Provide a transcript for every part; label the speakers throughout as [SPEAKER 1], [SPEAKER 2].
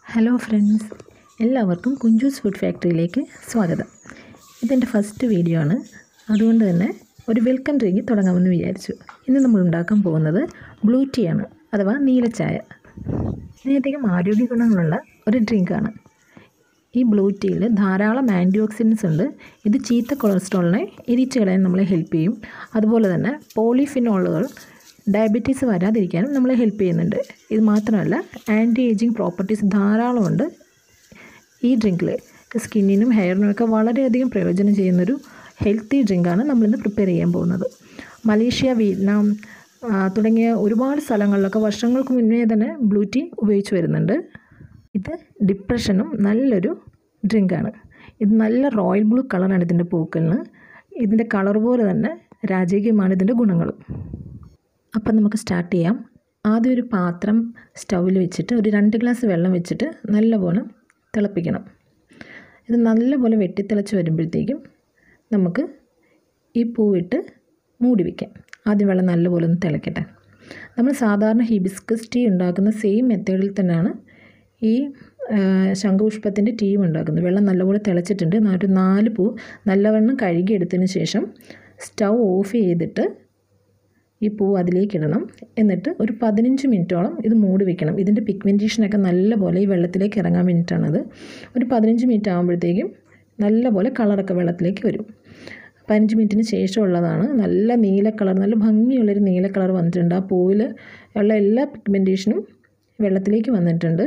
[SPEAKER 1] hello friends എല്ലാവർക്കും Kunjus food ഫാക്ടറിയിലേക്ക് സ്വാഗതം ഇതെൻ്റെ ഫസ്റ്റ് വീഡിയോ ആണ് അതുകൊണ്ട് തന്നെ ഒരു വെൽക്കം ഡ്രിങ്ക് തുടങ്ങാമെന്ന് വിചാരിച്ചു ഇന്ന് നമ്മൾ ഉണ്ടാക്കാൻ പോകുന്നത് ബ്ലൂ ടീ ആണ് അഥവാ നീലച്ചായ വളരെയധികം ആരോഗ്യ ഗുണങ്ങളുള്ള ഒരു ഡ്രിങ്കാണ് ഈ ബ്ലൂ ടീയിൽ ധാരാളം ആൻറ്റി ഓക്സിഡൻസ് ഉണ്ട് ഇത് ചീത്ത കൊളസ്ട്രോളിനെ എരിച്ചു കളയാൻ നമ്മളെ ഹെൽപ്പ് ചെയ്യും അതുപോലെ തന്നെ പോളിഫിനോളുകൾ ഡയബറ്റീസ് വരാതിരിക്കാനും നമ്മളെ ഹെൽപ്പ് ചെയ്യുന്നുണ്ട് ഇത് മാത്രമല്ല ആൻറ്റി ഏജിങ് പ്രോപ്പർട്ടീസ് ധാരാളമുണ്ട് ഈ ഡ്രിങ്കിൽ സ്കിന്നിനും ഹെയറിനും ഒക്കെ വളരെയധികം പ്രയോജനം ചെയ്യുന്നൊരു ഹെൽത്തി ഡ്രിങ്കാണ് നമ്മളിന്ന് പ്രിപ്പയർ ചെയ്യാൻ പോകുന്നത് മലേഷ്യ വിയറ്റ്നാം ആ, തുടങ്ങിയ ഒരുപാട് സ്ഥലങ്ങളിലൊക്കെ വർഷങ്ങൾക്ക് മുന്നേ തന്നെ ബ്ലൂ ടീ ഉപയോഗിച്ച് വരുന്നുണ്ട് ഇത് ഡിപ്രഷനും നല്ലൊരു ഡ്രിങ്കാണ് ഇത് നല്ല റോയൽ ബ്ലൂ കളറാണ് ഇതിൻ്റെ പൂക്കളിന് ഇതിൻ്റെ കളർ പോലെ തന്നെ രാജകീയമാണ് ഇതിൻ്റെ ഗുണങ്ങളും അപ്പം നമുക്ക് സ്റ്റാർട്ട് ചെയ്യാം ആദ്യം ഒരു പാത്രം സ്റ്റൗവിൽ വെച്ചിട്ട് ഒരു രണ്ട് ഗ്ലാസ് വെള്ളം വെച്ചിട്ട് നല്ലപോലെ തിളപ്പിക്കണം ഇത് നല്ലപോലെ വെട്ടിത്തിളച്ച് വരുമ്പോഴത്തേക്കും നമുക്ക് ഈ പൂവിട്ട് മൂടി വയ്ക്കാം ആദ്യം വെള്ളം നല്ലപോലെ ഒന്ന് തിളക്കട്ടെ നമ്മൾ സാധാരണ ഹിബിസ്കസ് ടീ ഉണ്ടാക്കുന്ന സെയിം മെത്തേഡിൽ തന്നെയാണ് ഈ ആ, ശംഖുപുഷ്പത്തിൻ്റെ ടീയും ഉണ്ടാക്കുന്നത് വെള്ളം നല്ലപോലെ തിളച്ചിട്ടുണ്ട് നാ- ഒരു നാല് പൂ നല്ലവണ്ണം കഴുകിയെടുത്തതിന് ശേഷം സ്റ്റൗ ഓഫ് ചെയ്തിട്ട് ഈ പൂ അതിലേക്ക് ഇടണം എന്നിട്ട് ഒരു പതിനഞ്ച് മിനിറ്റോളം ഇത് മൂടി വെക്കണം ഇതിൻ്റെ പിഗ്മെൻറ്റേഷനൊക്കെ നല്ലപോലെ ഈ വെള്ളത്തിലേക്ക് ഇറങ്ങാൻ വേണ്ടിയിട്ടാണത് ഒരു പതിനഞ്ച് മിനിറ്റ് ആകുമ്പോഴത്തേക്കും നല്ലപോലെ കളറൊക്കെ വെള്ളത്തിലേക്ക് വരും പതിനഞ്ച് മിനിറ്റിന് ശേഷമുള്ളതാണ് നല്ല നീല കളർ നല്ല ഭംഗിയുള്ളൊരു നീല കളർ വന്നിട്ടുണ്ട് ആ പൂവിൽ ഉള്ള എല്ലാ പിഗ്മെൻറ്റേഷനും വെള്ളത്തിലേക്ക് വന്നിട്ടുണ്ട്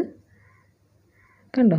[SPEAKER 1] കണ്ടോ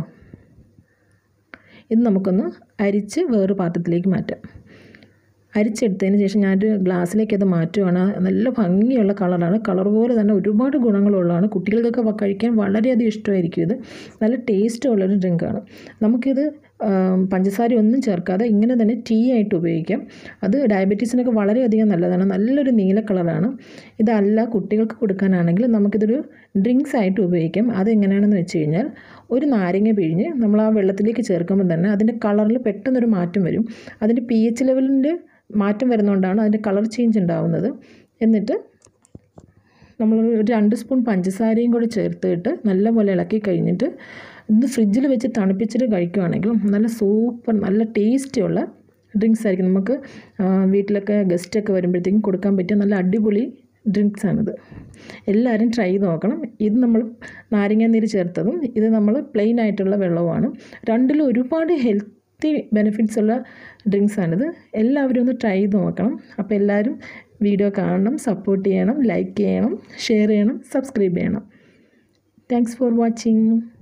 [SPEAKER 1] ഇത് നമുക്കൊന്ന് അരിച്ച് വേറൊരു പാത്രത്തിലേക്ക് മാറ്റാം അരിച്ചെടുത്തതിന് ശേഷം ഞാനൊരു ഗ്ലാസ്സിലേക്ക് അത് മാറ്റുവാണ് നല്ല ഭംഗിയുള്ള കളറാണ് കളർ പോലെ തന്നെ ഒരുപാട് ഗുണങ്ങളുള്ളതാണ് കുട്ടികൾക്കൊക്കെ വ- കഴിക്കാൻ വളരെയധികം ഇഷ്ടമായിരിക്കും ഇത് നല്ല ടേസ്റ്റ് ഉള്ളൊരു ഡ്രിങ്കാണ് നമുക്കിത് ആം, പഞ്ചസാര ഒന്നും ചേർക്കാതെ ഇങ്ങനെ തന്നെ ടീ ആയിട്ട് ഉപയോഗിക്കാം അത് ഡയബറ്റീസിനൊക്കെ വളരെയധികം നല്ലതാണ് നല്ലൊരു നീല കളറാണ് ഇതല്ല കുട്ടികൾക്ക് കൊടുക്കാനാണെങ്കിൽ നമുക്കിതൊരു ഡ്രിങ്ക്സ് ആയിട്ട് ഉപയോഗിക്കാം അതെങ്ങനെയാണെന്ന് വെച്ച് കഴിഞ്ഞാൽ ഒരു നാരങ്ങ പിഴിഞ്ഞ് നമ്മൾ ആ വെള്ളത്തിലേക്ക് ചേർക്കുമ്പോൾ തന്നെ അതിൻ്റെ കളറിൽ പെട്ടെന്നൊരു മാറ്റം വരും അതിൻ്റെ പി എച്ച് ലെവലിൻ്റെ മാറ്റം വരുന്നതുകൊണ്ടാണ് അതിൻ്റെ കളർ ചേഞ്ച് ഉണ്ടാവുന്നത് എന്നിട്ട് നമ്മൾ ഒരു രണ്ട് സ്പൂൺ പഞ്ചസാരയും കൂടി ചേർത്തിട്ട് നല്ലപോലെ ഇളക്കി കഴിഞ്ഞിട്ട് ഇത് ഫ്രിഡ്ജിൽ വെച്ച് തണുപ്പിച്ചിട്ട് കഴിക്കുകയാണെങ്കിൽ നല്ല സൂപ്പർ നല്ല ടേസ്റ്റിയുള്ള ഡ്രിങ്ക്സ് ആയിരിക്കും നമുക്ക് ആ, വീട്ടിലൊക്കെ ഗസ്റ്റൊക്കെ വരുമ്പോഴത്തേക്കും കൊടുക്കാൻ പറ്റിയ നല്ല അടിപൊളി ഡ്രിങ്ക്സ് ആണിത് എല്ലാവരും ട്രൈ ചെയ്ത് നോക്കണം ഇത് നമ്മൾ നാരങ്ങ നീര് ചേർത്തതും ഇത് നമ്മൾ പ്ലെയിൻ ആയിട്ടുള്ള വെള്ളവുമാണ് രണ്ടിലും ഒരുപാട് ഹെൽത്തി ബെനിഫിറ്റ്സ് ഉള്ള ഡ്രിങ്ക്സ് ആണിത് എല്ലാവരും ഒന്ന് ട്രൈ ചെയ്ത് നോക്കണം അപ്പോൾ എല്ലാവരും വീഡിയോ കാണണം സപ്പോർട്ട് ചെയ്യണം ലൈക്ക് ചെയ്യണം ഷെയർ ചെയ്യണം സബ്സ്ക്രൈബ് ചെയ്യണം താങ്ക്സ് ഫോർ വാച്ചിങ്